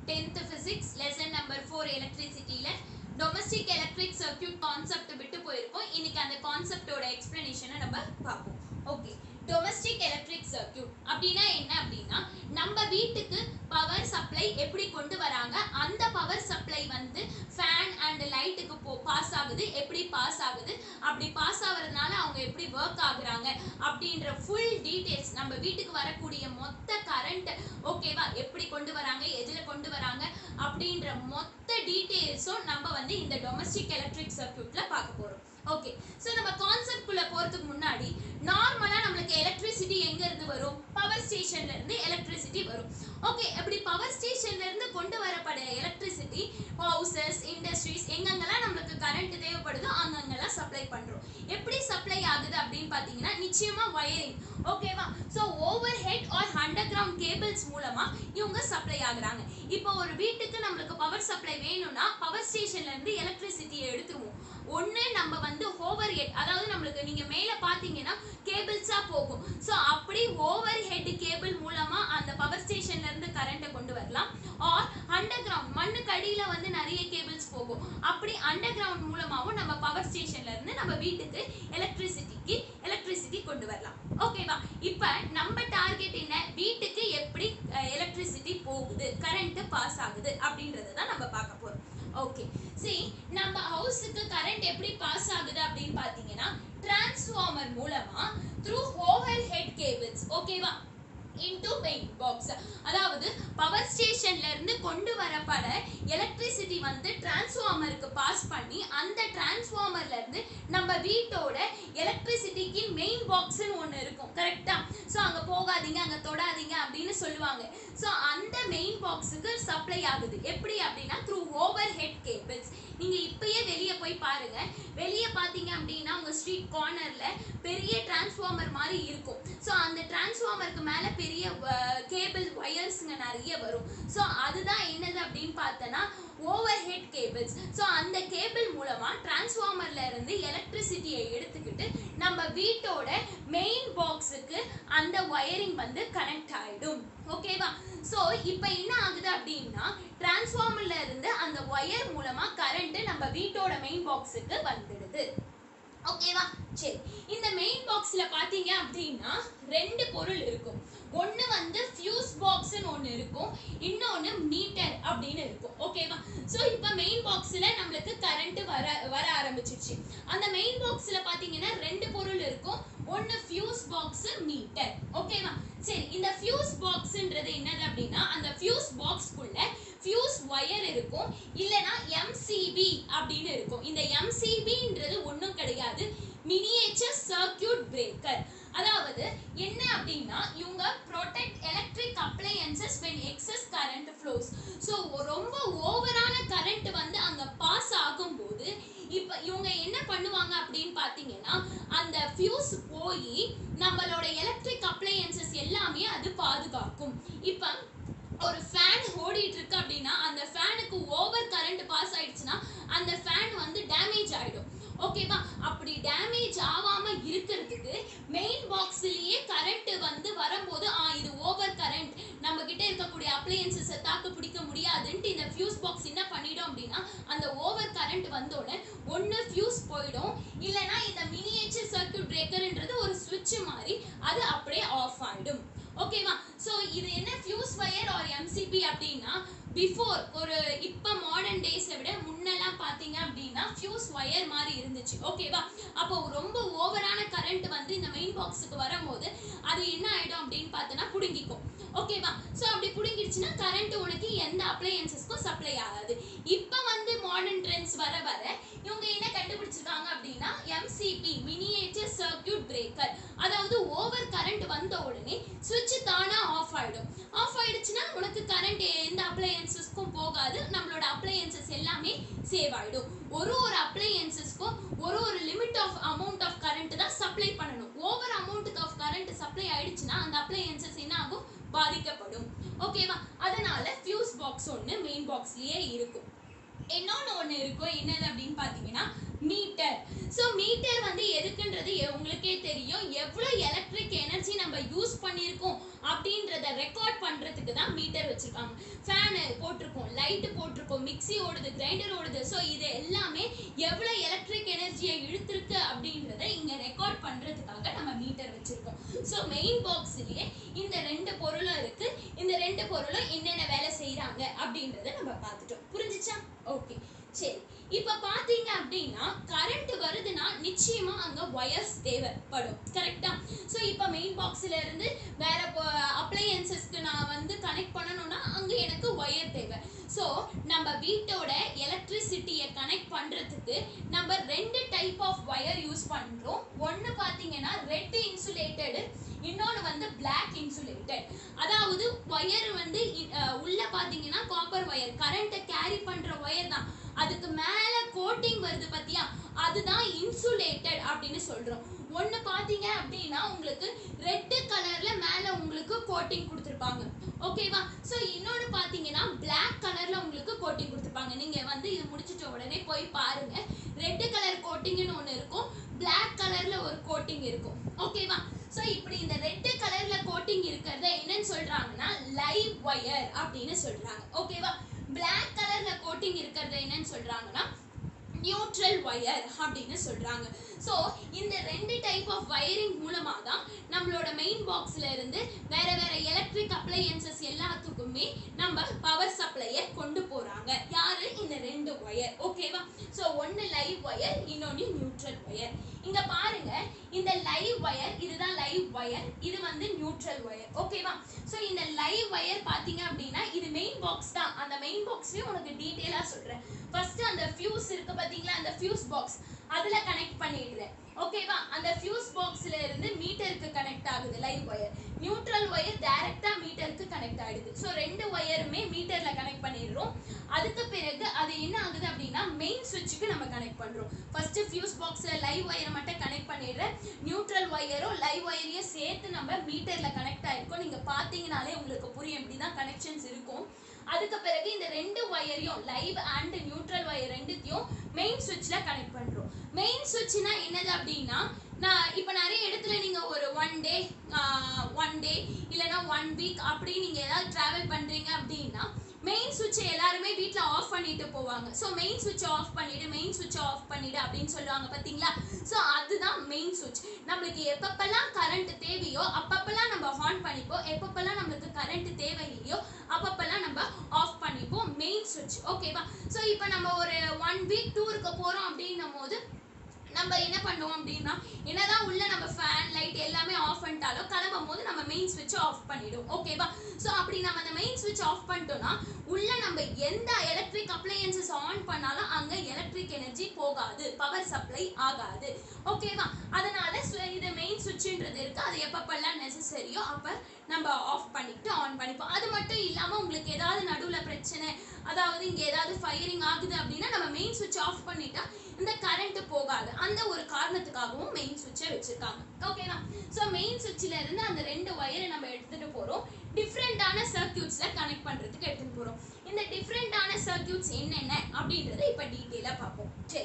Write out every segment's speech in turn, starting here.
tenth physics lesson number four எலக்ட்ரிசிட்டியில domestic electric circuit concept விட்டு போயிருக்கோம் இன்னைக்கு அந்த கான்செப்டோட எக்ஸ்பிளனேஷனை நம்ம பார்ப்போம் ஓகே டொமஸ்டிக் எலக்ட்ரிக் சர்க்யூட் அப்படின்னா என்ன அப்படின்னா நம்ம வீட்டுக்கு பவர் சப்ளை எப்படி கொண்டு வராங்க அந்த பவர் சப்ளை வந்து ஃபேன் அண்ட் லைட்டுக்கு போ பாஸ் ஆகுது எப்படி பாஸ் ஆகுது அப்படி பாஸ் ஆகுறதுனால அவங்க எப்படி ஒர்க் ஆகுறாங்க அப்படின்ற ஃபுல் டீடைல்ஸ் நம்ம வீட்டுக்கு வரக்கூடிய மொத்த கரண்ட் ஓகேவா எப்படி கொண்டு வராங்க எதில் கொண்டு வராங்க அப்படின்ற மொத்த டீடைல்ஸும் நம்ம வந்து இந்த டொமஸ்டிக் எலக்ட்ரிக் சர்க்யூட்ல பார்க்க போறோம் ஓகே ஸோ நம்ம கான்செப்ட் குள்ள போறதுக்கு முன்னாடி நார்மலா நம்மளுக்கு எலக்ட்ரிசிட்டி எங்க இருந்து வரும் பவர் ஸ்டேஷன்ல இருந்து எலக்ட்ரிசிட்டி வரும் ஓகே அப்படி பவர் ஸ்டேஷன்ல இருந்து கொண்டு வரப்பட எலக்ட்ரிசிட்டி ஹவுசஸ் இண்டஸ்ட்ரீஸ் எங்கெங்கெல்லாம் நம்மளுக்கு கரண்ட் தேவைப்படுதோ அங்கங்கெல்லாம் சப்ளை பண்றோம் எப்படி சப்ளை ஆகுது அப்படின்னு பாத்தீங்கன்னா நிச்சயமா வயரிங் ஓகேவா so overhead or underground cables மூலமா இவங்க சப்ளை ஆகுறாங்க இப்போ ஒரு வீட்டுக்கு நம்மளுக்கு பவர் சப்ளை வேணும்னா பவர் ஸ்டேஷன்ல இருந்து எலக்ட்ரிசிட்டியை எடுத்துருவோம் ஒண்ணு நம்ம வந்து ஓவர் ஹெட் அதாவது நம்மளுக்கு நீங்க மேல பாத்தீங்கன்னா கேபிள்ஸா போகும் ஸோ அப்படி ஓவர் ஹெட் கேபிள் மூலமா அந்த பவர் ஸ்டேஷன்ல இருந்து கரண்ட்டை கொண்டு வரலாம் ஆர் அண்டர் கிரவுண்ட் மண்ணுக்கு அடியில வந்து நிறைய கேபிள்ஸ் போகும் அப்படி அண்டர் கிரவுண்ட் மூலமாவும் நம்ம பவர் ஸ்டேஷன்ல இருந்து நம்ம வீட்டுக்கு எலக்ட்ரிசிட்டிக்கு எலக்ட்ரிசிட்டி கொண்டு வரலாம் ஓகேவா இப்ப நம்ம டார்கெட் என்ன வீட்டுக்கு எப்படி எலக்ட்ரிசிட்டி போகுது கரண்ட் பாஸ் ஆகுது அப்படின்றத தான் நம்ம பார்க்க போறோம் ஓகே see நம்ம ஹவுஸுக்கு கரண்ட் எப்படி பாஸ் ஆகுது அப்படின்னு பாத்தீங்கன்னா டிரான்ஸ்ஃபார்மர் மூலமா த்ரூ ஓவர் ஹெட் கேபிள்ஸ் ஓகேவா இன்டு மெயின் பாக்ஸ் அதாவது பவர் ஸ்டேஷன்ல இருந்து கொண்டு வரப்பட எலக்ட்ரிசிட்டி வந்து டிரான்ஸ்ஃபார்மருக்கு பாஸ் பண்ணி அந்த டிரான்ஸ்ஃபார்மர்ல இருந்து நம்ம வீட்டோட எலக்ட்ரிசிட்டிக்கு மெயின் பாக்ஸ்னு ஒன்று இருக்கும் கரெக்டா ஸோ அங்கே போகாதீங்க அங்கே தொடாதீங்க அப்படின்னு சொல்லுவாங்க ஸோ அந்த மெயின் பாக்ஸுக்கு சப்ளை ஆகுது எப்படி அப்படின்னா த்ரூ ஓவர் ஹெட் கேபிள்ஸ் நீங்க இப்பயே வெளியே போய் பாருங்க வெளியே பார்த்தீங்க அப்படின்னா உங்க ஸ்ட்ரீட் கார்னர்ல பெரிய டிரான்ஸ்ஃபார்மர் மாதிரி இருக்கும் ஸோ அந்த டிரான்ஸ்ஃபார்மருக்கு மேல பெரிய கேபிள் ஒயர்ஸுங்க நிறைய வரும் ஸோ அதுதான் என்னது அப்படின்னு பார்த்தோன்னா ஓவர் ஹெட் கேபிள்ஸ் ஸோ அந்த கேபிள் மூலமா டிரான்ஸ்ஃபார்மர்ல இருந்து எலக்ட்ரிசிட்டியை எடுத்துக்கிட்டு நம்ம வீட்டோட மெயின் பாக்ஸுக்கு அந்த ஒயரிங் வந்து கனெக்ட் ஆயிடும் ஓகேவா ஸோ இப்போ என்ன ஆகுது அப்படின்னா டிரான்ஸ்ஃபார்மர்ல இருந்து அந்த ஒயர் மூலமா கரண்ட் நம்ம வீட்டோட மெயின் பாக்ஸுக்கு வந்துடுது ஓகேவா சரி இந்த மெயின் பாக்ஸ்ல பாத்தீங்க அப்படின்னா ரெண்டு பொருள் இருக்கும் ஒன்னு வந்து ஃபியூஸ் பாக்ஸ்னு ஒன்னு இருக்கும் இன்னொன்னு மீட்டர் அப்படின்னு இருக்கும் ஓகேவா ஸோ இப்போ மெயின் பாக்ஸ்ல நம்மளுக்கு கரண்ட் வர வர ஆரம்பிச்சிருச்சு அந்த மெயின் பாக்ஸ்ல பாத்தீங்கன்னா ரெண்டு பொருள் இருக்கும் ஒன்னு ஃபியூஸ் பாக்ஸ் மீட்டர் ஓகேவா சரி இந்த ஃபியூஸ் பாக்ஸ்ன்றது என்னது அப்படின்னா அந்த ஃபியூஸ் பாக்ஸ்க்குள்ள ஃபியூஸ் ஒயர் இருக்கும் இல்லனா எம்சிபி அப்படின்னு இருக்கும் இந்த எம்சிபின்றது ஒன்றும் கிடையாது மினியேச்சர் சர்க்கியூட் பிரேக்கர் அதாவது என்ன அப்படின்னா இவங்க protect electric appliances when excess current flows so ரொம்ப ஓவரான கரண்ட் வந்து அங்கே பாஸ் ஆகும்போது இப்போ இவங்க என்ன பண்ணுவாங்க அப்படின்னு பார்த்தீங்கன்னா அந்த ஃபியூஸ் போய் நம்மளோட எலக்ட்ரிக் அப்ளையன்சஸ் எல்லாமே அது பாதுகாக்கும் இப்போ ஒரு ஃபேன் ஓடிட்டு இருக்கு அப்படின்னா அந்த ஃபேனுக்கு ஓவர் கரண்ட் பாஸ் ஆயிடுச்சுன்னா அந்த ஃபேன் வந்து டேமேஜ் ஆயிடும் ஓகேவா அப்படி டேமேஜ் ஆகாம இருக்கிறதுக்கு மெயின் பாக்ஸ்லயே கரண்ட் வந்து வரும்போது ஆ இது ஓவர் கரண்ட் நம்ம கிட்ட இருக்கக்கூடிய அப்ளையன்சஸை தாக்கு பிடிக்க முடியாதுன்ட்டு இந்த ஃபியூஸ் பாக்ஸ் என்ன பண்ணிடும் அப்படின்னா அந்த ஓவர் கரண்ட் வந்தோடனே ஒன்று ஃபியூஸ் போயிடும் இல்லைன்னா இந்த மினியேச்சர் சர்க்கியூட் பிரேக்கர்ன்றது ஒரு சுவிட்ச் மாதிரி அது அப்படியே ஆஃப் ஆயிடும் ஓகேவா ஸோ இது என்ன ஃபியூஸ் வயர் ஆர் எம்சிபி அப்படின்னா பிஃபோர் ஒரு இப்போ மாடர்ன் டேஸை விட முன்னெல்லாம் பார்த்தீங்க அப்படின்னா ஃபியூஸ் ஒயர் மாதிரி இருந்துச்சு ஓகேவா அப்போ ரொம்ப ஓவரான கரண்ட் வந்து இந்த மெயின் பாக்ஸுக்கு வரும்போது அது என்ன ஆயிடும் அப்படின்னு பார்த்தோன்னா புடுங்கிக்கும் ஓகேவா ஸோ அப்படி புடுங்கிடுச்சுன்னா கரண்ட் உனக்கு எந்த அப்ளையன்சஸ்க்கும் சப்ளை ஆகாது இப்போ வந்து மாடர்ன் ட்ரெண்ட்ஸ் வர வர இவங்க என்ன கண்டுபிடிச்சிருக்காங்க அப்படின்னா எம்சிபி மினியேச்சர் சர்க்கியூட் பிரேக்கர் அதாவது ஓவர் கரண்ட் வந்த உடனே சுவிட்ச் தானா ஆஃப் ஆயிடும் ஆஃப் ஆயிடுச்சுன்னா உனக்கு கரண்ட் எந்த அப்ளையன்சஸ்க்கும் போகாது நம்மளோட அப்ளையன்சஸ் எல்லாமே சேவ் ஆயிடும் ஒரு ஒரு அப்ளையன்சஸ்க்கும் ஒரு ஒரு limit of amount of current தான் சப்ளை பண்ணணும் over amount of current supply ஆயிடுச்சுன்னா அந்த அப்ளையன்சஸ் என்ன ஆகும் பாதிக்கப்படும் ஓகேவா அதனால ஃபியூஸ் பாக்ஸ் ஒன்று மெயின் பாக்ஸ்லயே இருக்கும் இன்னொன்று ஒன்று இருக்கும் என்னது அப்படின்னு பார்த்தீங்கன்னா மீட்டர் ஸோ மீட்டர் வந்து எதுக்குன்றது எ- உங்களுக்கே தெரியும் எவ்வளோ எலக்ட்ரிக் எனர்ஜி நம்ம யூஸ் பண்ணியிருக்கோம் அப்படின்றத ரெக்கார்ட் பண்ணுறதுக்கு தான் மீட்டர் வச்சுருக்காங்க ஃபேனு போட்டிருக்கோம் லைட் போட்டிருக்கோம் மிக்ஸி ஓடுது கிரைண்டர் ஓடுது ஸோ இது எல்லாமே எவ்வளோ எலக்ட்ரிக் எனர்ஜியை இழுத்துருக்கு அப்படின்றத இங்க ரெக்கார்ட் பண்றதுக்காக நம்ம மீட்டர் வச்சிருக்கோம் ஸோ மெயின் பாக்ஸ்லயே இந்த ரெண்டு பொருளும் இருக்கு இந்த ரெண்டு பொருளும் என்னென்ன வேலை செய்றாங்க அப்படின்றத நம்ம பார்த்துட்டோம் புரிஞ்சுச்சா ஓகே சரி இப்ப பாத்தீங்க அப்படின்னா கரண்ட் வருதுன்னா நிச்சயமா அங்க ஒயர்ஸ் தேவைப்படும் கரெக்டா ஸோ இப்போ மெயின் பாக்ஸ்ல இருந்து வேற அப்ளையன்சஸ்க்கு நான் வந்து கனெக்ட் பண்ணணும்னா அங்க எனக்கு ஒயர் தேவை ஸோ நம்ம வீட்டோட எலக்ட்ரிசிட்டியை கனெக்ட் பண்றதுக்கு நம்ம ரெண்டு டைப் ஆஃப் ஒயர் யூஸ் பண்றோம் ஒன்னு பாத்தீங்கன்னா ரெட் இன்சுலேட்டடு இன்னொன்று வந்து பிளாக் இன்சுலேட்டட் அதாவது ஒயர் வந்து இ- அஹ் உள்ள பாத்தீங்கன்னா காப்பர் ஒயர் கரண்ட்டை கேரி பண்ற ஒயர் தான் அதுக்கு மேல கோட்டிங் வருது பாத்தியா அதுதான் இன்சுலேட்டட் அப்படின்னு சொல்றோம் ஒன்னு பாத்தீங்க அப்படின்னா உங்களுக்கு ரெட் கலர்ல மேல உங்களுக்கு கோட்டிங் கொடுத்துருப்பாங்க ஓகேவா சோ இன்னொன்னு பாத்தீங்கன்னா Black கலர்ல உங்களுக்கு கோட்டிங் கொடுத்துருப்பாங்க நீங்க வந்து இது முடிச்சிட்ட உடனே போய் பாருங்க ரெட் கலர் கோட்டிங்னு ஒன்னு இருக்கும் Black கலர்ல ஒரு கோட்டிங் இருக்கும் ஓகேவா சோ இப்படி இந்த ரெட் கலர்ல கோட்டிங் இருக்கிறத என்னன்னு சொல்றாங்கன்னா லைவ் ஒயர் அப்படின்னு சொல்றாங்க ஓகேவா Black கலர்ல கோட்டிங் இருக்கிறத என்னன்னு சொல்றாங்கன்னா நியூட்ரல் ஒயர் அப்படின்னு சொல்றாங்க ஸோ இந்த ரெண்டு டைப் ஆஃப் வயரிங் மூலமா தான் நம்மளோட மெயின் பாக்ஸ்ல இருந்து வேற வேற எலக்ட்ரிக் அப்ளையன்சஸ் எல்லாத்துக்குமே நம்ம பவர் சப்ளையை கொண்டு போறாங்க யாரு இந்த ரெண்டு ஒயர் ஓகேவா ஸோ ஒன்னு லைவ் ஒயர் இன்னொன்னு நியூட்ரல் ஒயர் இங்க பாருங்க இந்த லைவ் ஒயர் இதுதான் லைவ் ஒயர் இது வந்து நியூட்ரல் ஒயர் ஓகேவா ஸோ இந்த லைவ் ஒயர் பாத்தீங்க அப்படின்னா இது மெயின் பாக்ஸ் தான் அந்த மெயின் பாக்ஸ்லயும் உனக்கு டீட்டெயிலா சொல்றேன் ஃபர்ஸ்ட் அந்த ஃபியூஸ் இருக்கு பாத்தீங்களா அந்த ஃபியூஸ் பாக்ஸ் அதுல கனெக்ட் பண்ணிடுறேன் ஓகேவா அந்த ஃபியூஸ் பாக்ஸ்ல இருந்து மீட்டருக்கு கனெக்ட் ஆகுது லைவ் ஒயர் நியூட்ரல் ஒயர் டைரக்டா மீட்டருக்கு கனெக்ட் ஆயிடுது ஸோ ரெண்டு ஒயருமே மீட்டர்ல கனெக்ட் பண்ணிடுறோம் அதுக்கு பிறகு அது என்ன ஆகுது அப்படின்னா மெயின் சுவிட்சுக்கு நம்ம கனெக்ட் பண்றோம் ஃபர்ஸ்ட் ஃபியூஸ் பாக்ஸ்ல லைவ் ஒயரை மட்டும் கனெக்ட் பண்ணிடுறேன் நியூட்ரல் ஒயரும் லைவ் ஒயரையும் சேர்த்து நம்ம மீட்டர்ல கனெக்ட் ஆயிருக்கோம் நீங்க பாத்தீங்கனாலே உங்களுக்கு புரியும் இப்படிதான் கனெக்ஷன்ஸ் இருக்கும் அதுக்கு பிறகு இந்த ரெண்டு ஒயரையும் லைவ் அண்ட் நியூட்ரல் ஒயர் ரெண்டுத்தையும் மெயின் சுவிட்ச்ல கனெக்ட் பண்றோம் மெயின் சுவிட்ச்னா என்னது அப்படின்னா நான் இப்போ நிறைய இடத்துல நீங்க ஒரு ஒன் டே ஒன் டே இல்லைன்னா ஒன் வீக் அப்படி நீங்க ஏதாவது டிராவல் பண்றீங்க அப்படின்னா மெயின் சுவிட்சை எல்லாருமே வீட்ல ஆஃப் பண்ணிட்டு போவாங்க ஸோ மெயின் சுவிட்ச் ஆஃப் பண்ணிடு மெயின் சுவிட்ச் ஆஃப் பண்ணிடு அப்படின்னு சொல்லுவாங்க பாத்தீங்களா ஸோ அதுதான் மெயின் சுவிட்ச் நம்மளுக்கு எப்பப்பெல்லாம் கரண்ட் தேவையோ அப்பப்பெல்லாம் நம்ம ஆன் பண்ணிப்போம் எப்பப்பெல்லாம் நம்மளுக்கு கரண்ட் தேவையில்லையோ அப்பப்பெல்லாம் நம்ம ஆஃப் பண்ணிப்போம் மெயின் சுவிட்ச் ஓகேவா ஸோ இப்போ நம்ம ஒரு ஒன் வீக் டூருக்கு போறோம் அப்படின்னும் போது நம்ம என்ன பண்ணுவோம் அப்படின்னா என்னதான் உள்ள நம்ம ஃபேன் லைட் எல்லாமே ஆஃப் பண்ணிட்டாலும் கிளம்பும் போது நம்ம மெயின் ஸ்விட்ச் ஆஃப் பண்ணிடும் ஓகேவா ஸோ அப்படி நம்ம அந்த மெயின் ஸ்விட்ச் ஆஃப் பண்ணிட்டோம்னா உள்ள நம்ம எந்த எலக்ட்ரிக் அப்ளையன்சஸ் ஆன் பண்ணாலும் அங்க எலக்ட்ரிக் எனர்ஜி போகாது பவர் சப்ளை ஆகாது ஓகேவா அதனால swi- இது மெயின் சுவிட்ச்ன்றது இருக்கு அது எப்பப்பெல்லாம் நெசசரியோ அப்ப நம்ம ஆஃப் பண்ணிட்டு ஆன் பண்ணிப்போம் அது மட்டும் இல்லாம உங்களுக்கு ஏதாவது நடுவுல பிரச்சனை அதாவது இங்க ஏதாவது ஃபயரிங் ஆகுது அப்படின்னா நம்ம மெயின் சுவிட்ச் ஆஃப் பண்ணிட்டா இந்த கரண்ட் போகாது அந்த ஒரு காரணத்துக்காகவும் மெயின் சுவிட்சை வச்சிருக்காங்க ஓகேவா ஸோ மெயின் சுவிட்ச்ல இருந்து அந்த ரெண்டு ஒயரை நம்ம எடுத்துட்டு போறோம் டிஃப்ரெண்டான சர்க்கியூட்ஸ்ல கனெக்ட் பண்றதுக்கு எடுத்துட்டு போறோம் இந்த டிஃப்ரெண்டான சர்க்கியூட்ஸ் என்னென்ன அப்படின்றத இப்ப டீட்டெயிலா பார்ப்போம் சரி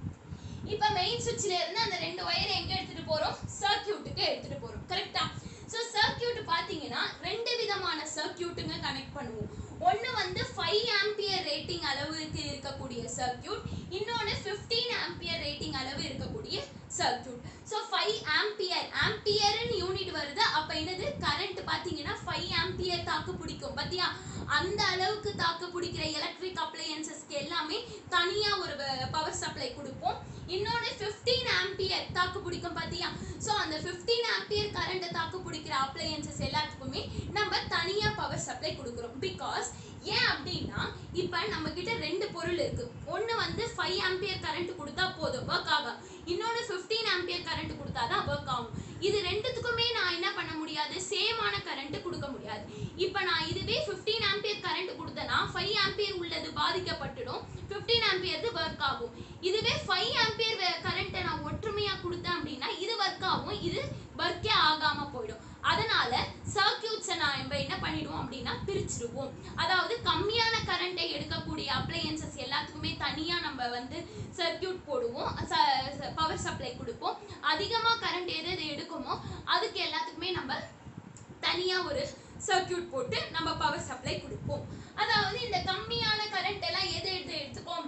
இப்ப மெயின் சுவிட்ச்ல இருந்து அந்த ரெண்டு ஒயரை எங்க எடுத்துட்டு போறோம் சர்க்கியூட்டுக்கு எடுத்துட்டு போறோம் கரெக்டா சோ சர்க்கியூட் பாத்தீங்கன்னா ரெண்டு விதமான சர்க்கியூட்டுங்க கனெக்ட் பண்ணுவோம் ஒன்னு வந்து ஃபைவ் ஆம்பியர் ரேட்டிங் அளவுக்கு இருக்கக்கூடிய சர்க்கியூட் இன்னொன்னு 15 ஆம்பியர் ரேட்டிங் அளவு இருக்கக்கூடிய சர்க்கியூட் ஸோ ஃபைவ் ஆம்பியர் ஆம்பியர்னு யூனிட் வருது அப்ப என்னது கரண்ட் பாத்தீங்கன்னா ஃபைவ் ஆம்பியர் தாக்கு பிடிக்கும் பாத்தியா அந்த அளவுக்கு தாக்கு பிடிக்கிற எலக்ட்ரிக் அப்ளையன்சஸ்க்கு எல்லாமே தனியா ஒரு பவர் சப்ளை கொடுப்போம் இன்னொன்னு 15 ஆம்பியர் தாக்கு பிடிக்கும் பாத்தியா ஸோ அந்த 15 ஆம்பியர் கரண்ட் தாக்கு பிடிக்கிற அப்ளையன்சஸ் எல்லாத்துக்குமே நம்ம தனியா பவர் சப்ளை கொடுக்குறோம் பிகாஸ் ஏன் அப்படின்னா இப்ப நம்ம கிட்ட ரெண்டு பொருள் இருக்கு ஒண்ணு வந்து ஃபைவ் ஆம்பியர் கரண்ட் கொடுத்தா போதும் ஒர்க் ஆகும் இன்னொன்னு 15 ஆம்பியர் கரண்ட் கொடுத்தாதான் ஒர்க் ஆகும் இது ரெண்டுத்துக்குமே நான் என்ன பண்ண முடியாது சேமான கரண்ட் கொடுக்க முடியாது இப்ப நான் இதுவே 15 ஆம்பியர் கரண்ட் கொடுத்தனா ஃபைவ் ஆம்பியர் உள்ளது பாதிக்கப்பட்டுடும் 15 ஆம்பியர் ஒர்க் ஆகும் இதுவே ஃபைவ் ஆம்பியர் கரண்ட்டை நான் ஒற்றுமையா கொடுத்தேன் அப்படின்னா இது ஒர்க் ஆகும் இது ஒர்க்கே ஆகாம போயிடும் அதனால சர்க்கியூட்ஸை நான் நம்ம என்ன பண்ணிடுவோம் அப்படின்னா பிரிச்சிடுவோம் அதாவது கம்மியான கரண்ட்டை எடுக்கக்கூடிய அப்ளையன்சஸ் எல்லாத்துக்குமே தனியா நம்ம வந்து சர்க்கியூட் போடுவோம் பவர் சப்ளை கொடுப்போம் அதிகமா கரண்ட் எது எது எடுக்குமோ அதுக்கு எல்லாத்துக்குமே நம்ம தனியா ஒரு சர்க்கியூட் போட்டு நம்ம பவர் சப்ளை கொடுப்போம் அதாவது இந்த கம்மியான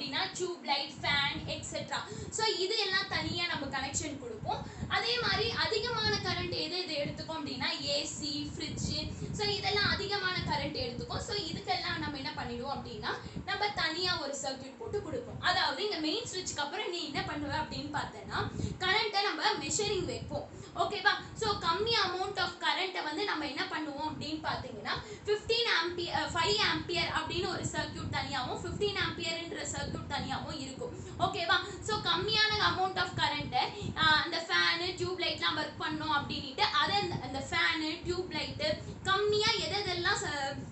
அப்படின்னா tube light fan etcetera so இது எல்லாம் தனியா நம்ம கனெக்ஷன் கொடுப்போம் அதே மாதிரி அதிகமான கரண்ட் எது எது எடுத்துக்கோம் அப்படின்னா ஏசி ஃப்ரிட்ஜு ஸோ இதெல்லாம் அதிகமான கரண்ட் எடுத்துக்கும் ஸோ இதுக்கெல்லாம் நம்ம என்ன பண்ணிடுவோம் அப்படின்னா நம்ம தனியா ஒரு சர்க்யூட் போட்டு கொடுப்போம் அதாவது இங்க மெயின் ஸ்விட்ச்க்கு அப்புறம் நீ என்ன பண்ணுவ அப்படின்னு பார்த்தேன்னா கரண்ட்டை நம்ம மெஷரிங் வைப்போம் ஓகேவா ஸோ கம்மி அமௌண்ட் ஆஃப் கரண்ட்டை வந்து நம்ம என்ன பண்ணுவோம் அப்படின்னு பார்த்தீங்கன்னா ஃபிஃப்டீன் ஆம்பியர் ஃபைவ் ஆம்பியர் அப்படின்னு ஒரு சர்க்யூட் தனியாகவும் ஃபிஃப்டீன் ஆம்பியர்ன்ற சர்க்யூட் தனியாகவும் இருக்கும் ஓகேவா ஸோ கம்மியான அமௌண்ட் ஆஃப் கரண்ட்டை அந்த ஃபேனு டியூப் லைட்லாம் ஒர்க் பண்ணோம் அப்படின்ட்டு அதை அந்த- அந்த ஃபேனு டியூப் லைட்டு கம்மியாக எது எதெல்லாம்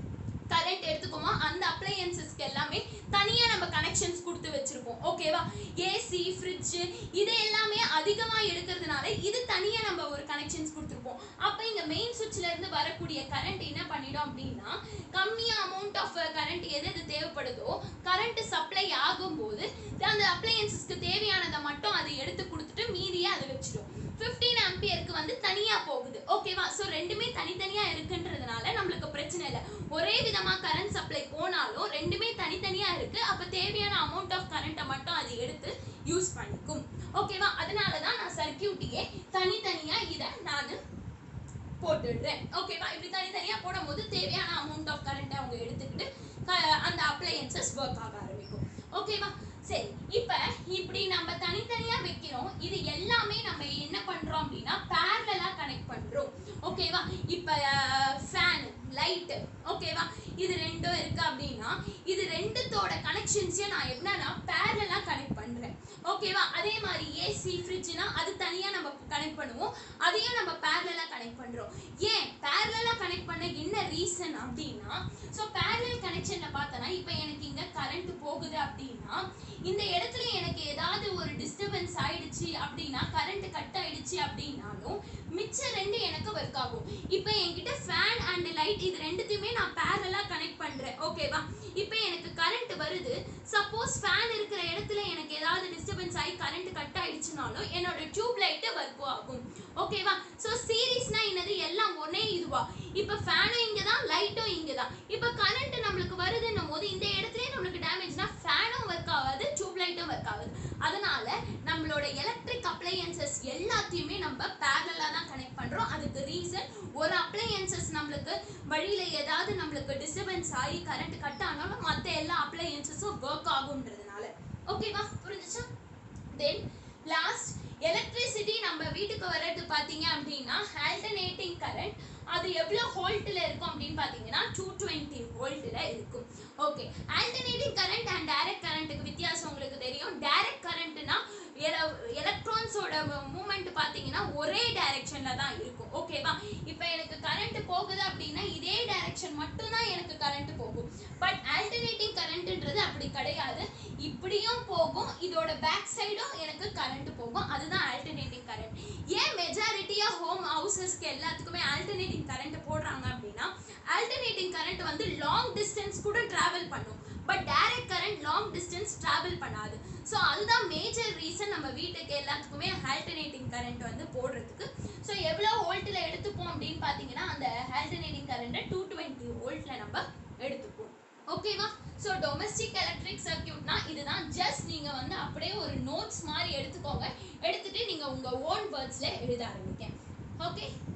கரண்ட் எடுத்துக்கோமோ அந்த அப்ளையன்சஸ்க்கு எல்லாமே தனியா நம்ம கனெக்ஷன்ஸ் கொடுத்து வச்சிருப்போம் ஓகேவா ஏசி ஃப்ரிட்ஜ் இது எல்லாமே அதிகமா எடுக்கிறதுனால இது தனியா நம்ம ஒரு கனெக்ஷன்ஸ் கொடுத்துருப்போம் அப்ப இங்க மெயின் சுவிட்ச்ல இருந்து வரக்கூடிய கரண்ட் என்ன பண்ணிடும் அப்படின்னா கம்மியா அமௌண்ட் ஆஃப் கரண்ட் எது எது தேவைப்படுதோ கரண்ட் சப்ளை ஆகும்போது அந்த அப்ளையன்சஸ்க்கு தேவையானதை மட்டும் அதை எடுத்து கொடுத்துட்டு மீதியை அதை வச்சிடும் 15 ஆம்பியருக்கு வந்து தனியா போகுது ஓகேவா ஸோ ரெண்டுமே தனித்தனியா இருக்குன்றதுனால நம்மளுக்கு பிரச்சனை இல்லை ஒரே விதமா கரண்ட் சப்ளை போனாலும் ரெண்டுமே தனித்தனியா இருக்கு அப்ப தேவையான அமௌண்ட் ஆஃப் கரண்ட்டை மட்டும் அது எடுத்து யூஸ் பண்ணிக்கும் ஓகேவா அதனால தான் நான் சர்க்கியூட்டையே தனித்தனியா இதை நான் போட்டுடுறேன் ஓகேவா இப்படி தனித்தனியா போடும்போது தேவையான அமௌண்ட் ஆஃப் கரண்ட்டை அவங்க எடுத்துக்கிட்டு க- அந்த அப்ளையன்சஸ் ஒர்க் ஆக ஆரம்பிக்கும் ஓகேவா சரி இப்போ இப்படி நம்ம தனித்தனியா வைக்கிறோம் இது எல்லாமே நம்ம என்ன பண்றோம் அப்படின்னா பேரலா கனெக்ட் பண்றோம் ஓகேவா இப்போ ஃபேன் லைட் ஓகேவா இது ரெண்டும் இருக்கு அப்படின்னா இது ரெண்டுத்தோட கனெக்ஷன்ஸையும் நான் என்னன்னா பேரலா கனெக்ட் பண்றேன் ஓகேவா அதே மாதிரி ஏசி ஃப்ரிட்ஜ்னா அது தனியா நம்ம கனெக்ட் பண்ணுவோம் அதையும் நம்ம பேரலா கனெக்ட் பண்றோம் ஏன் பேரலா கனெக்ட் பண்ண என்ன ரீசன் அப்படின்னா ஸோ பேரலல் கனெக்ஷன்ல பார்த்தோன்னா இப்போ எனக்கு இங்க கரண்ட் போகுது அப்படின்னா இந்த இடத்துல எனக்கு ஏதாவது ஒரு டிஸ்டர்பன்ஸ் ஆயிடுச்சு அப்படின்னா கரண்ட் கட் ஆயிடுச்சு அப்படின்னாலும் மிச்சம் ரெண்டு எனக்கு ஒர்க் ஆகும் இப்போ என்கிட்ட ஃபேன் அண்ட் லைட் இது ரெண்டுத்தையுமே நான் பேரலா கனெக்ட் பண்றேன் ஓகேவா இப்போ எனக்கு கரண்ட் வருது சப்போஸ் ஃபேன் இருக்கிற இடத்துல எனக்கு ஏதாவது டிஸ்டர்பன்ஸ் ஆகி கரண்ட் கட் ஆயிடுச்சுனாலும் என்னோட டியூப் லைட்டு ஒர்க் ஆகும் ஓகேவா ஸோ சீரீஸ்னா என்னது எல்லாம் ஒரே இதுவா இப்போ ஃபேனும் இங்கே தான் லைட்டும் இங்கே தான் இப்போ கரண்ட் நம்மளுக்கு வருதுன்னும் போது இந்த இடத்துலயே நம்மளுக்கு டேமேஜ்னா ஃபேனும் ஒர்க் ஆகாது டியூப் லைட்டும் ஒர்க் ஆகாது அதனால நம்மளோட எலக்ட்ரிக் அப்ளையன்சஸ் எல்லாத்தையுமே நம்ம பேரலாக தான் கனெக்ட் பண்ணுறோம் அதுக்கு ரீசன் ஒரு அப்ளையன்சஸ் நம்மளுக்கு வழியில ஏதாவது நம்மளுக்கு டிஸ்டர்பன்ஸ் ஆகி கரண்ட் கட் ஆனாலும் மற்ற எல்லா அப்ளையன்சஸும் ஒர்க் ஆகுன்றதுனால ஓகேவா புரிஞ்சுச்சா தென் லாஸ்ட் எலக்ட்ரிசிட்டி நம்ம வீட்டுக்கு வர்றது பார்த்தீங்க அப்படின்னா ஆல்டர்னேட்டிங் கரண்ட் அது எவ்வளோ வோல்ட்டில் இருக்கும் அப்படின்னு பார்த்தீங்கன்னா டூ டுவெண்ட்டி வோல்ட்டில் இருக்கும் okay alternating current and direct கரண்ட்டுக்கு வித்தியாசம் உங்களுக்கு தெரியும் டைரக்ட் கரண்ட்னா எலக்ட்ரான்ஸோட மூமெண்ட் பார்த்தீங்கன்னா ஒரே டைரக்ஷனில் தான் இருக்கும் ஓகேவா இப்போ எனக்கு கரண்ட் போகுது அப்படின்னா இதே டைரக்ஷன் மட்டும்தான் எனக்கு கரண்ட் போகும் பட் ஆல்டர்னேட்டிங் கரண்ட்ன்றது அப்படி கிடையாது இப்படியும் போகும் இதோட பேக் சைடும் எனக்கு கரண்ட் போகும் அதுதான் ஆல்டர்னேட்டிங் கரண்ட் ஏன் மெஜாரிட்டியாக ஹோம் ஹவுசஸ்க்கு எல்லாத்துக்குமே ஆல்டர்னேட்டிங் கரண்ட் போடுறாங்க அப்படின்னா ஆல்டர்னேட்டிங் கரண்ட் வந்து லாங் டிஸ்டன்ஸ் கூட டிராவல் பண்ணும் but direct current long distance travel பண்ணாது ஸோ அதுதான் மேஜர் ரீசன் நம்ம வீட்டுக்கு எல்லாத்துக்குமே ஆல்டர்னேட்டிங் கரண்ட் வந்து போடுறதுக்கு ஸோ எவ்வளோ வோல்ட்டில் எடுத்துப்போம் அப்படின்னு பார்த்தீங்கன்னா அந்த ஆல்டர்னேட்டிங் கரண்ட்டை டூ டுவெண்ட்டி வோல்ட்டில் நம்ம எடுத்துப்போம் ஓகேவா ஸோ டொமஸ்டிக் எலக்ட்ரிக் சர்க்கியூட்னா இதுதான் ஜஸ்ட் நீங்கள் வந்து அப்படியே ஒரு நோட்ஸ் மாதிரி எடுத்துக்கோங்க எடுத்துட்டு நீங்கள் உங்கள் ஓன் வேர்ட்ஸில் எழுத ஆரம்பிங்க ஓகே